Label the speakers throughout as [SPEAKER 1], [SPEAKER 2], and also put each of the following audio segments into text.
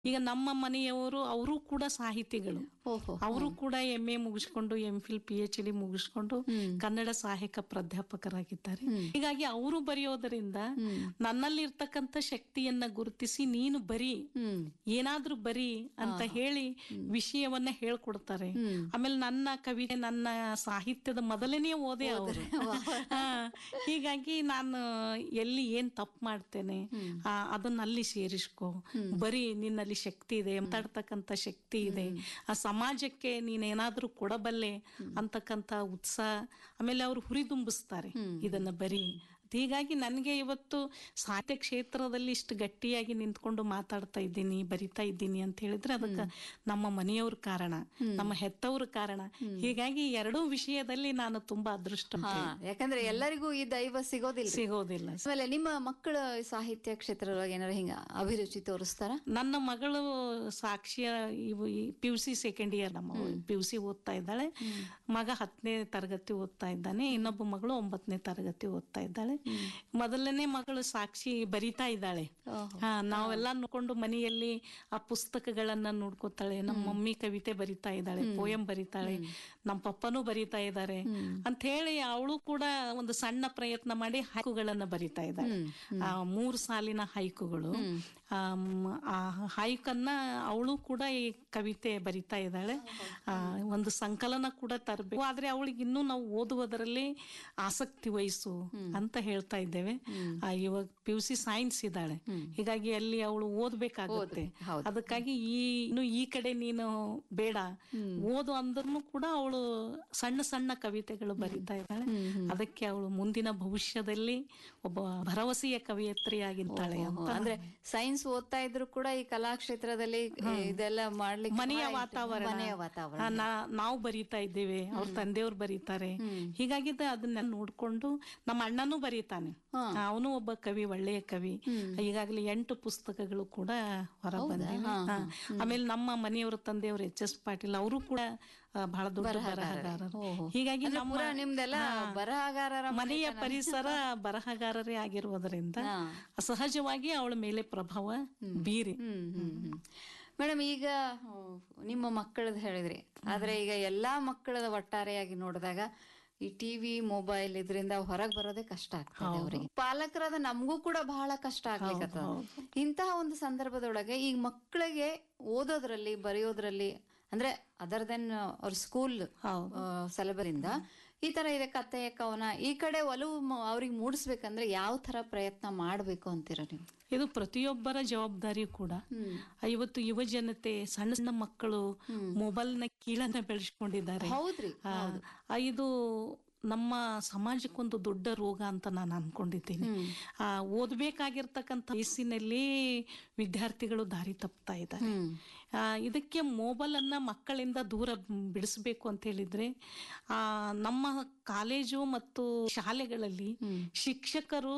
[SPEAKER 1] ಈಗ ನಮ್ಮ ಮನೆಯವರು ಅವರು ಕೂಡ ಸಾಹಿತಿಗಳು
[SPEAKER 2] ಓಹೋ
[SPEAKER 1] ಅವರು ಕೂಡ ಎಂ ಎ ಮುಗಿಸ್ಕೊಂಡು M Phil P H D ಮುಗಿಸ್ಕೊಂಡು ಕನ್ನಡ ಸಹಾಯಕ ಪ್ರಾಧ್ಯಾಪಕರಾಗಿದ್ದಾರೆ ಹೀಗಾಗಿ ಅವರು ಬರೆಯೋದರಿಂದ ನನ್ನಲ್ಲಿರ್ತಕ್ಕಂಥ ಶಕ್ತಿಯನ್ನ ಗುರುತಿಸಿ ನೀನು ಬರಿ
[SPEAKER 2] ಹ್ಮ್
[SPEAKER 1] ಏನಾದ್ರೂ ಬರಿ ಅಂತ ಹೇಳಿ ವಿಷಯವನ್ನ ಹೇಳ್ಕೊಡ್ತಾರೆ ಆಮೇಲೆ ನನ್ನ ಕವಿತೆ ನನ್ನ ಸಾಹಿತ್ಯದ ಮೊದಲನೇ ಓದೇ ಅವರು ಹಾ, ಹೀಗಾಗಿ ನಾನು ಎಲ್ಲಿ ಏನ್ ತಪ್ಪು ಮಾಡ್ತೇನೆ ಆ, ಅದನ್ನ ಅಲ್ಲಿ ಸೇರಿಸ್ಕೊ ಬರೀ ನಿನ್ನಲ್ಲಿ ಶಕ್ತಿ ಇದೆ ಮಾತಾಡ್ತಕ್ಕಂಥ ಶಕ್ತಿ ಇದೆ ಆ ಸಮಾಜಕ್ಕೆ ನೀನೇನಾದ್ರೂ ಕೊಡಬಲ್ಲೆ ಅಂತಕ್ಕಂಥ ಉತ್ಸಾಹ ಆಮೇಲೆ ಅವರು ಹುರಿದುಂಬಿಸ್ತಾರೆ ಇದನ್ನ ಬರೀ ಹೀಗಾಗಿ ನನಗೆ ಇವತ್ತು ಸಾಹಿತ್ಯ ಕ್ಷೇತ್ರದಲ್ಲಿ ಇಷ್ಟು ಗಟ್ಟಿಯಾಗಿ ನಿಂತ್ಕೊಂಡು ಮಾತಾಡ್ತಾ ಇದ್ದೀನಿ ಬರಿತಾ ಇದ್ದೀನಿ ಅಂತ ಹೇಳಿದ್ರೆ ಅದಕ್ಕೆ ನಮ್ಮ ಮನೆಯವ್ರ ಕಾರಣ ನಮ್ಮ ಹೆತ್ತವ್ರ ಕಾರಣ ಹೀಗಾಗಿ ಎರಡೂ ವಿಷಯದಲ್ಲಿ ನಾನು ತುಂಬಾ ಅದೃಷ್ಟ
[SPEAKER 2] ಹಾ ಯಾಕಂದ್ರೆ ಎಲ್ಲರಿಗೂ ಈ ದೈವ ಸಿಗೋದಿಲ್ಲ
[SPEAKER 1] ಸಿಗೋದಿಲ್ಲ
[SPEAKER 2] ಆಮೇಲೆ ನಿಮ್ಮ ಮಕ್ಕಳ ಸಾಹಿತ್ಯ ಕ್ಷೇತ್ರದೊಳಗೆ ಏನಾರ ಹಿಂಗ ಅಭಿರುಚಿ ತೋರಿಸ್ತಾರ
[SPEAKER 1] ನನ್ನ ಮಗಳು ಸಾಕ್ಷಿಯ ಇವು P U C second year ನಮ್ಮ ಪಿ ಯು ಸಿ ಓದ್ತಾ ಇದ್ದಾಳೆ ಮಗ ಹತ್ತನೇ ತರಗತಿ ಓದ್ತಾ ಇದ್ದಾನೆ ಇನ್ನೊಬ್ಬ ಮಗಳು ಒಂಬತ್ತನೇ ತರಗತಿ ಓದ್ತಾ ಇದ್ದಾಳೆ ಮೊದಲನೇ ಮಗಳು ಸಾಕ್ಷಿ ಬರಿತಾ ಇದ್ದಾಳೆ ಹಾ ನಾವೆಲ್ಲ ನೋಡ್ಕೊಂಡು ಮನೆಯಲ್ಲಿ ಆ ಪುಸ್ತಕಗಳನ್ನ ನೋಡ್ಕೋತಾಳೆ ನಮ್ಮ ಮಮ್ಮಿ ಕವಿತೆ ಬರಿತಾ ಇದ್ದಾಳೆ ಪೋಯಂ ಬರಿತಾಳೆ ನಮ್ಮ ಪಪ್ಪನೂ ಬರಿತಾ ಇದ್ದಾರೆ ಅಂತ ಹೇಳಿ ಅವಳು ಕೂಡ ಒಂದು ಸಣ್ಣ ಪ್ರಯತ್ನ ಮಾಡಿ ಹೈಕುಗಳನ್ನ ಬರಿತಾ ಇದ್ದಾಳೆ ಆ ಮೂರು ಸಾಲಿನ ಹೈಕುಗಳು ಆಮ್, ಆ ಹೈಕನ್ನ ಅವಳು ಕೂಡ ಈ ಕವಿತೆ ಬರಿತಾ ಇದ್ದಾಳೆ ಆ, ಒಂದು ಸಂಕಲನ ಕೂಡ ತರಬೇಕು ಆದ್ರೆ ಅವಳಿಗೆ ಇನ್ನೂ ನಾವು ಓದುವುದರಲ್ಲಿ ಆಸಕ್ತಿ ವಹಿಸು ಅಂತ ಹೇಳ್ತಾ ಇದ್ದೇವೆ ಆ, ಇವಾಗ ಪಿ ಯು ಸಿ ಸೈನ್ಸ್ ಇದ್ದಾಳೆ ಹೀಗಾಗಿ ಅಲ್ಲಿ ಅವಳು ಓದ್ಬೇಕಾಗುತ್ತೆ
[SPEAKER 2] ಹೌದು.
[SPEAKER 1] ಅದಕ್ಕಾಗಿ ಈ ಇನ್ನು ಈ ಕಡೆ ನೀನು ಬೇಡ ಓದು ಅಂದ್ರೂ ಕೂಡ ಅವಳು ಸಣ್ಣ ಸಣ್ಣ ಕವಿತೆಗಳು ಬರಿತಾ ಇದ್ದಾಳೆ ಅದಕ್ಕೆ ಅವಳು ಮುಂದಿನ ಭವಿಷ್ಯದಲ್ಲಿ ಒಬ್ಬ ಭರವಸೆಯ ಕವಿಯತ್ರಿಯಾಗಿದ್ದಾಳೆ ಅಂತ
[SPEAKER 2] ಅಂದ್ರೆ ಸೈನ್ಸ್ ಓದ್ತಾ ಇದ್ರು ಕೂಡ ಈ ಕಲಾಕ್ಷೇತ್ರದಲ್ಲಿ ಇದೆಲ್ಲ ಮಾಡ್ಲಿಕ್ಕೆ
[SPEAKER 1] ಮನೆಯ
[SPEAKER 2] ಬಹಳ
[SPEAKER 1] ವಾತಾವರಣ
[SPEAKER 2] ಮನೆಯ ವಾತಾವರಣ
[SPEAKER 1] ಆ, ನಾ- ನಾವು ಬರೀತಾ ಇದ್ದೇವೆ ಅವ್ರ ತಂದೆಯವ್ರು ಬರೀತಾರೆ ಹೀಗಾಗಿ ಅದನ್ನ ನೋಡ್ಕೊಂಡು ನಮ್ಮ ಅಣ್ಣನೂ ಬರೀತಾನೆ ಅವನು ಒಬ್ಬ ಕವಿ ಒಳ್ಳೆಯ ಕವಿ ಈಗಾಗಲೇ ಎಂಟು ಪುಸ್ತಕಗಳು ಕೂಡ ಹೊರ ಬಂದಿವೆ ಹಾ. ಆಮೇಲೆ ನಮ್ಮ ಮನೆಯವರ ತಂದೆಯವರು ಎಚ್ ಎಸ್ ಪಾಟೀಲ್ ಅವರು ಕೂಡ ಆ, ಬಹಳ ದೊಡ್ಡ ಬರಹಗಾರರು ಹೀಗಾಗಿ ನಮ್ಮ
[SPEAKER 2] ಪೂರಾ ನಿಮ್ದೆಲ್ಲ ಬರಹಗಾರರ
[SPEAKER 1] ಮನೆಯ ಪರಿಸರ ಬರಹಗಾರರೇ ಆಗಿರುವುದರಿಂದ ಸಹಜವಾಗಿ ಅವಳ ಮೇಲೆ ಪ್ರಭಾವ ಬೀರಿ
[SPEAKER 2] ಹ್ಮ್ ಹ್ಮ್ ಹ್ಮ್ ಮೇಡಮ್ ಈಗ ಹ್ಮ್, ನಿಮ್ಮ ಮಕ್ಕಳದ್ ಹೇಳಿದ್ರಿ ಆದ್ರೆ ಈಗ ಎಲ್ಲಾ ಮಕ್ಕಳದ ಒಟ್ಟಾರೆಯಾಗಿ ನೋಡಿದಾಗ ಈ ಟಿವಿ ಮೊಬೈಲ್ ಇದರಿಂದ ಹೊರಗೆ ಬರೋದೇ ಕಷ್ಟ ಆಗ್ತದೆ ಅವರಿಗೆ ಪಾಲಕರಾದ ನಮಗೂ ಕೂಡ ಬಹಳ ಕಷ್ಟ ಆಗ್ಲಿಕ್ಕೆ ಇಂತಹ ಒಂದು ಸಂದರ್ಭದೊಳಗೆ ಈ ಮಕ್ಕಳಿಗೆ ಓದೋದ್ರಲ್ಲಿ ಬರೆಯೋದ್ರಲ್ಲಿ ಅಂದ್ರೆ ಅದರ್ ದೆನ್ ಅವ್ರ ಸ್ಕೂಲ್ ಸಿಲೆಬಸ್ ಇಂದ ಈ ತರ ಇದೆ ಕತೆ ಕವನ ಈ ಕಡೆ ಒಲವು ಮ- ಅವ್ರಿಗೆ ಮೂಡಿಸ್ಬೇಕಂದ್ರೆ ಯಾವ ತರ ಪ್ರಯತ್ನ ಮಾಡ್ಬೇಕು ಅಂತೀರ ನೀವು
[SPEAKER 1] ಇದು ಪ್ರತಿಯೊಬ್ಬರ ಜವಾಬ್ದಾರಿ ಕೂಡ ಇವತ್ತು ಯುವ ಜನತೆ ಸಣ್ಣ ಸಣ್ಣ ಮಕ್ಕಳು ಮೊಬೈಲ್ ನ ಕೀಳನ್ನ ಬೆಳೆಸ್ಕೊಂಡಿದ್ದಾರೆ
[SPEAKER 2] ಹೌದ್ರಿ
[SPEAKER 1] ಆ, ಆ, ಇದು ನಮ್ಮ ಸಮಾಜಕ್ಕೊಂದು ದೊಡ್ಡ ರೋಗ ಅಂತ ನಾನು ಅನ್ಕೊಂಡಿದ್ದೀನಿ ಆ ಓದ್ಬೇಕಾಗಿರ್ತಕ್ಕಂಥ ವಯಸ್ಸಿನಲ್ಲಿ ವಿದ್ಯಾರ್ಥಿಗಳು ದಾರಿ ತಪ್ತಾ ಇದ್ದಾರೆ ಆ, ಇದಕ್ಕೆ ಮೊಬೈಲ್ ಅನ್ನ ಮಕ್ಕಳಿಂದ ದೂರ ಬಿಡಿಸ್ಬೇಕು ಅಂತ ಹೇಳಿದ್ರೆ ಆ ನಮ್ಮ ಕಾಲೇಜು ಮತ್ತು ಶಾಲೆಗಳಲ್ಲಿ ಶಿಕ್ಷಕರು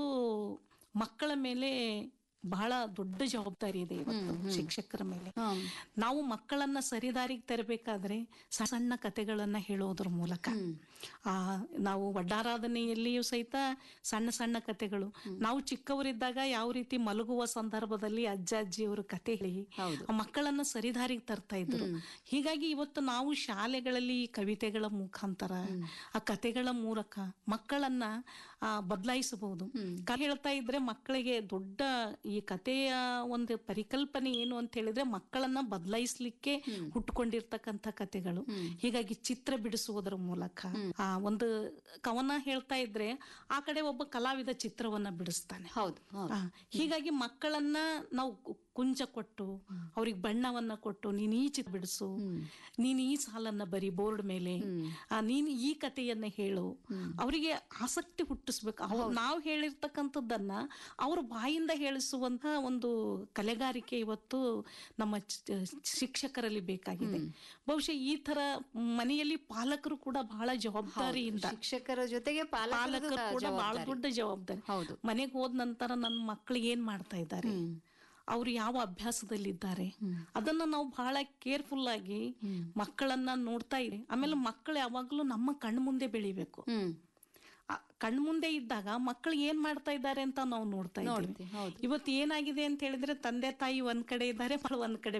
[SPEAKER 1] ಮಕ್ಕಳ ಮೇಲೆ ಬಹಳ ದೊಡ್ಡ ಜವಾಬ್ದಾರಿ ಇದೆ ಇವತ್ತು ಶಿಕ್ಷಕರ ಮೇಲೆ ನಾವು ಮಕ್ಕಳನ್ನ ಸರಿದಾರಿಗೆ ತರಬೇಕಾದ್ರೆ ಸಣ್ಣ ಸಣ್ಣ ಕತೆಗಳನ್ನ ಹೇಳೋದ್ರ ಮೂಲಕ ಆ ನಾವು ವಡ್ಡಾರಾಧನೆಯಲ್ಲಿಯೂ ಸಹಿತ ಸಣ್ಣ ಸಣ್ಣ ಕತೆಗಳು ನಾವು ಚಿಕ್ಕವರಿದ್ದಾಗ ಯಾವ ರೀತಿ ಮಲಗುವ ಸಂದರ್ಭದಲ್ಲಿ ಅಜ್ಜ ಅಜ್ಜಿಯವರು ಕತೆ ಹೇಳಿ ಆ ಮಕ್ಕಳನ್ನ ಸರಿದಾರಿಗೆ ತರ್ತಾ ಇದ್ರು ಹೀಗಾಗಿ ಇವತ್ತು ನಾವು ಶಾಲೆಗಳಲ್ಲಿ ಈ ಕವಿತೆಗಳ ಮುಖಾಂತರ ಆ ಕತೆಗಳ ಮೂಲಕ ಮಕ್ಕಳನ್ನ ಆ ಬದಲಾಯಿಸಬಹುದು ಕ ಹೇಳ್ತಾ ಇದ್ರೆ ಮಕ್ಕಳಿಗೆ ದೊಡ್ಡ ಈ ಕಥೆಯ ಒಂದು ಪರಿಕಲ್ಪನೆ ಏನು ಅಂತ ಹೇಳಿದ್ರೆ ಮಕ್ಕಳನ್ನ ಬದಲಾಯಿಸ್ಲಿಕ್ಕೆ ಹುಟ್ಕೊಂಡಿರ್ತಕ್ಕಂಥ ಕತೆಗಳು ಹೀಗಾಗಿ ಚಿತ್ರ ಬಿಡಿಸುವುದರ ಮೂಲಕ ಆ ಒಂದು ಕವನ ಹೇಳ್ತಾ ಇದ್ರೆ ಆ ಕಡೆ ಒಬ್ಬ ಕಲಾವಿದ ಚಿತ್ರವನ್ನ ಬಿಡಿಸ್ತಾನೆ
[SPEAKER 2] ಹೌದು ಹೌದು
[SPEAKER 1] ಆ, ಹೀಗಾಗಿ ಮಕ್ಕಳನ್ನ ನಾವು ಕು- ಕುಂಚ ಕೊಟ್ಟು ಅವ್ರಿಗೆ ಬಣ್ಣವನ್ನ ಕೊಟ್ಟು ನೀನ್ ಈ ಚಿತ್ರ ಬಿಡಿಸು ನೀನ್ ಈ ಸಾಲನ್ನ ಬರಿ ಬೋರ್ಡ್ ಮೇಲೆ ಆ, ನೀನ್ ಈ ಕಥೆಯನ್ನ ಹೇಳು ಅವರಿಗೆ ಆಸಕ್ತಿ ಹುಟ್ಟಿಸ್ಬೇಕು ಅವ್ರು ನಾವು ಹೇಳಿರ್ತಕ್ಕಂಥದ್ದನ್ನ ಅವ್ರ ಬಾಯಿಂದ ಹೇಳಿಸುವಂತಹ ಒಂದು ಕಲೆಗಾರಿಕೆ ಇವತ್ತು ನಮ್ಮ ಚ- ಶಿಕ್ಷಕರಲ್ಲಿ ಬೇಕಾಗಿದೆ ಬಹುಶಃ ಈ ತರ ಮನೆಯಲ್ಲಿ ಪಾಲಕರು ಕೂಡ ಬಹಳ ಜವಾಬ್ದಾರಿಯಿಂದ
[SPEAKER 2] ಶಿಕ್ಷಕರ ಜೊತೆಗೆ ಪಾಲಕರದು
[SPEAKER 1] ಪಾಲಕರು ಕೂಡ ಬಹಳ
[SPEAKER 2] ಜವಾಬ್ದಾರಿ.
[SPEAKER 1] ದೊಡ್ಡ ಜವಾಬ್ದಾರಿ
[SPEAKER 2] ಹೌದು.
[SPEAKER 1] ಮನೆಗೆ ಹೋದ ನಂತರ ನನ್ನ ಮಕ್ಕಳಿಗೆ ಏನ್ ಮಾಡ್ತಾ ಇದ್ದಾರೆ ಅವ್ರು ಯಾವ ಅಭ್ಯಾಸದಲ್ಲಿದ್ದಾರೆ ಅದನ್ನ ನಾವು ಬಹಳ ಕೇರ್ಫುಲ್ ಆಗಿ ಮಕ್ಕಳನ್ನ ನೋಡ್ತಾ ಇರಿ ಆಮೇಲೆ ಮಕ್ಕಳು ಯಾವಾಗ್ಲೂ ನಮ್ಮ ಕಣ್ಣು ಮುಂದೆ ಬೆಳಿಬೇಕು
[SPEAKER 2] ಹ್ಮ್
[SPEAKER 1] ಆ ಕಣ್ಮುಂದೆ ಇದ್ದಾಗ ಮಕ್ಕಳು ಏನ್ ಮಾಡ್ತಾ ಇದ್ದಾರೆ ಅಂತ ನಾವು ನೋಡ್ತಾ ಇದ್ದೀವಿ
[SPEAKER 2] ನೋಡ್ತೀವಿ, ಹೌದು.
[SPEAKER 1] ಇವತ್ತು ಏನಾಗಿದೆ ಅಂತ ಹೇಳಿದ್ರೆ ತಂದೆ ತಾಯಿ ಒಂದ್ ಕಡೆ ಇದ್ದಾರೆ ಮಕ್ಕಳು ಒಂದ್ ಕಡೆ